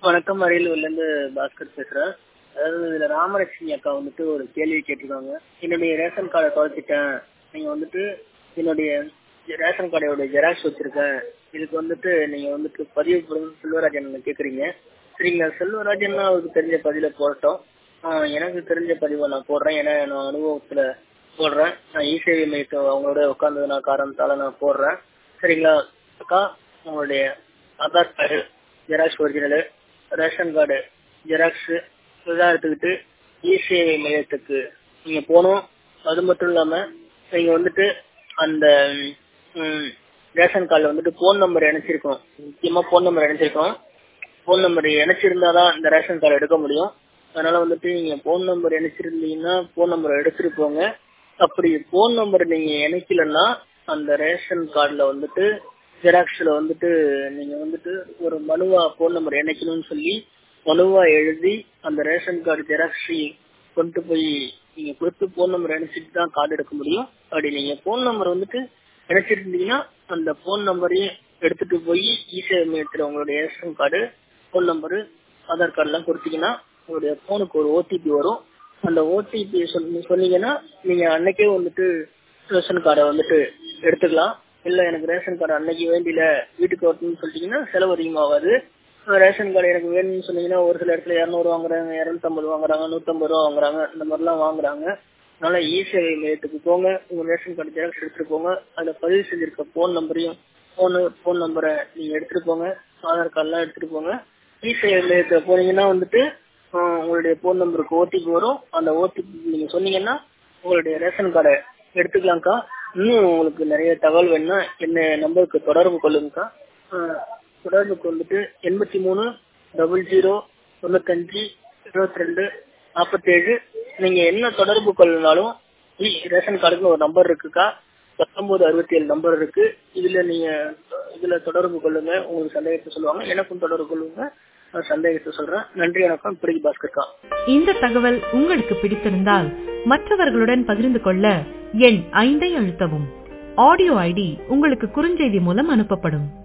வணக்கம் அரியலூர்லேருந்து பாஸ்கர் பேசுகிறேன் அதாவது இதில் ராமலட்சுமி அக்கா வந்துட்டு ஒரு கேள்வி கேட்டிருக்காங்க என்னுடைய ரேஷன் கார்டை தொலைச்சிட்டேன் நீங்கள் வந்துட்டு என்னுடைய ரேஷன் கார்டோட ஜெராக்ஸ் வச்சுருக்கேன் இதுக்கு வந்துட்டு நீங்கள் வந்துட்டு பதிவு போடுங்க செல்வராஜன் கேட்குறீங்க சரிங்களா செல்வராஜன் அவருக்கு தெரிஞ்ச பதில போடட்டும் ஆஹ் எனக்கு தெரிஞ்ச பதிவை நான் போடுறேன் ஏன்னா நான் அனுபவத்தில் போடுறேன் நான் இசேவை மையத்தை அவங்களோட உட்காந்து நான் காரணத்தால நான் போடுறேன் சரிங்களா அக்கா உங்களுடைய Aadhaar card xerox original ration card xerox இதெல்லாம் எடுத்துக்கிட்டு இசேவை மையத்துக்கு நீங்க போகணும் அது மட்டும் இல்லாம நீங்க வந்துட்டு அந்த ம், ரேஷன் கார்டுல வந்துட்டு போன் நம்பர் இணைச்சிருக்கணும் முக்கியமா போன் நம்பர் இணைச்சிருக்கணும் போன் நம்பர் இணைச்சிருந்தாதான் இந்த ரேஷன் கார்டு எடுக்க முடியும் அதனால வந்துட்டு நீங்க போன் நம்பர் இணைச்சிருந்தீங்கன்னா போன் நம்பர் எடுத்துட்டு போங்க அப்படி போன் நம்பர் நீங்க இணைக்கலன்னா அந்த ரேஷன் கார்டுல வந்துட்டு ஜெராக்ஸ்ல வந்துட்டு நீங்க வந்துட்டு ஒரு மனுவா போன் நம்பர் இணைக்கணும்னு சொல்லி மனுவா எழுதி அந்த ரேஷன் கார்டு ஜெராக்ஸ் கொண்டு போய் நீங்க கொடுத்து போன் நம்பர் இணைச்சிட்டு தான் கார்டு எடுக்க முடியும் அப்படி நீங்க போன் நம்பர் வந்துட்டு இணைச்சிருந்தீங்கன்னா அந்த போன் நம்பரையும் எடுத்துட்டு போய் இசேவை மையத்துல உங்களுடைய ration card phone number Aadhaar card எல்லாம் கொடுத்தீங்கன்னா உங்களுடைய போனுக்கு ஒரு ஓடிபி வரும் அந்த ஓடிபி சொல்லி சொன்னீங்கன்னா நீங்க அன்னைக்கே வந்துட்டு ரேஷன் கார்டை வந்துட்டு எடுத்துக்கலாம் இல்ல எனக்கு ரேஷன் கார்டு அன்னைக்கு வேண்டியில வீட்டுக்கு வரணும்னு சொல்லிட்டீங்கன்னா செலவு அதிகமாகாது ரேஷன் கார்டு எனக்கு வேணும்னு சொன்னீங்கன்னா ஒரு சில இடத்துல இரநூறு வாங்குறாங்க இரநூத்தம்பது வாங்குறாங்க நூத்தம்பது ரூபா வாங்குறாங்க இந்த மாதிரிலாம் வாங்குறாங்க அதனால இ சேவை மையத்துக்கு போங்க உங்க ரேஷன் கார்டு ஜெராக்ஸ் எடுத்துட்டு போங்க அதுல பதிவு செஞ்சிருக்க போன் நம்பரையும் போன் போன் நம்பரை நீங்க எடுத்துட்டு போங்க ஆதார் கார்டுலாம் எடுத்துட்டு போங்க இ சேவை மையத்துல போனீங்கன்னா வந்துட்டு ஆஹ், உங்களுடைய போன் நம்பருக்கு ஓடிபி வரும் அந்த ஓடிபி நீங்க சொன்னீங்கன்னா உங்களுடைய ரேஷன் கார்டை எடுத்துக்கலாம்க்கா இன்னும் உங்களுக்கு நிறைய தகவல் வேணும்னா என்ன நம்பருக்கு தொடர்பு கொள்ளுங்கக்கா ஆஹ், தொடர்புக்கு வந்துட்டு எண்பத்தி மூணு டபுள் ஜீரோ தொண்ணூத்தஞ்சு இருபத்தி ரெண்டு நாற்பத்தேழு நீங்க என்ன தொடர்பு கொள்ளனாலும் இ- ரேஷன் கார்டுக்கு ஒரு நம்பர் இருக்குக்கா பத்தொன்பது அறுபத்தி ஏழு நம்பர் இருக்கு இதுல நீங்க இதுல தொடர்பு கொள்ளுங்க உங்களுக்கு சந்தேகத்தை சொல்லுவாங்க எனக்கும் தொடர்பு கொள்ளுங்க நான் சந்தேகத்தை சொல்றேன் நன்றி வணக்கம் பிரிகி பாஸ்கர்க்கா இந்த தகவல் உங்களுக்கு பிடித்திருந்தால் மற்றவர்களுடன் பகிர்ந்து கொள்ள எண் ஐந்தை அழுத்தவும் ஆடியோ ஐடி உங்களுக்கு குறுஞ்செய்தி மூலம் அனுப்பப்படும்